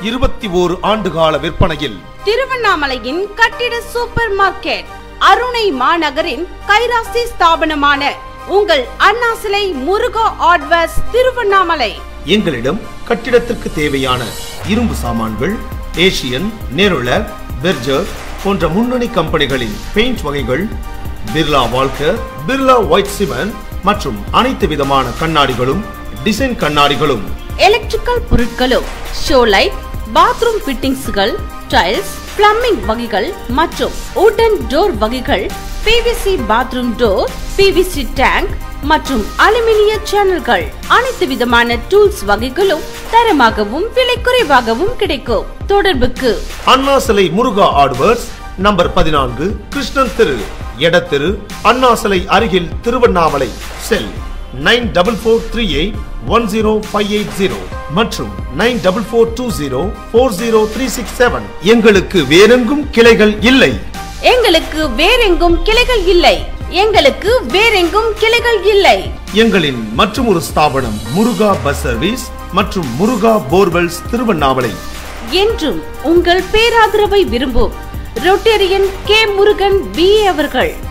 இருபத்தி ஓரு ஆண்டுகால விற்பனையில் திருவண்ணாமலையின் கட்டிட சூப்பர் மார்க்கெட் அருணை மாநகரின் கைராசி ஸ்தாபனமான உங்கள் அண்ணா சிலை முருகா ஆட்வர்ஸ் திருவண்ணாமலை எங்களிடம் கட்டிடத்திற்கு தேவையான இரும்பு சாமான்கள் ஏசியன் நெருளர் பெர்ஜர் போன்ற முன்னணி கம்பெனிகளின் பெயிண்ட் வகைகள் பிர்லா வால்கர் பிர்லா ஒயிட் சிமெண்ட் மற்றும் அனைத்து விதமான கண்ணாடிகளும் டிசைன் கண்ணாடிகளும் எலக்ட்ரிக்கல் பொருட்களும் ஷோலைட் பாத்ரூம் ஃபிட்டிங்ஸ்கள் டைல்ஸ் பிளம்பிங் வகைகள் மற்றும் உடன் டோர் வகைகள் PVC bathroom door PVC tank மற்றும் அலுமினிய சேனல்கள் அனைத்து விதமான டூல்ஸ் வகைகளும் தரமாகவும் விலை குறைவாகவும் கிடைக்கும் தொடர்புக்கு அண்ணா சிலை முருகா ஆட்வர்ஸ் நம்பர் பதினான்கு கிருஷ்ணன் தெரு எடத்தெரு அண்ணா சிலை அருகில் Tiruvannamalai cell nine double four three eight one zero five eight zero மற்றும் nine double four two zero four zero three six seven எங்களுக்கு வேறெங்கும் கிளைகள் இல்லை எங்களுக்கு வேறெங்கும் கிளைகள் இல்லை எங்களுக்கு வேறெங்கும் கிளைகள் இல்லை எங்களின் மற்றும் ஒரு ஸ்தாபனம் முருகா பஸ் சர்வீஸ் மற்றும் முருகா போர்வெல்ஸ் திருவண்ணாமலை என்றும் உங்கள் பேராதரவை விரும்பும் ரொட்டேரியன் கே முருகன் பி அவர்கள்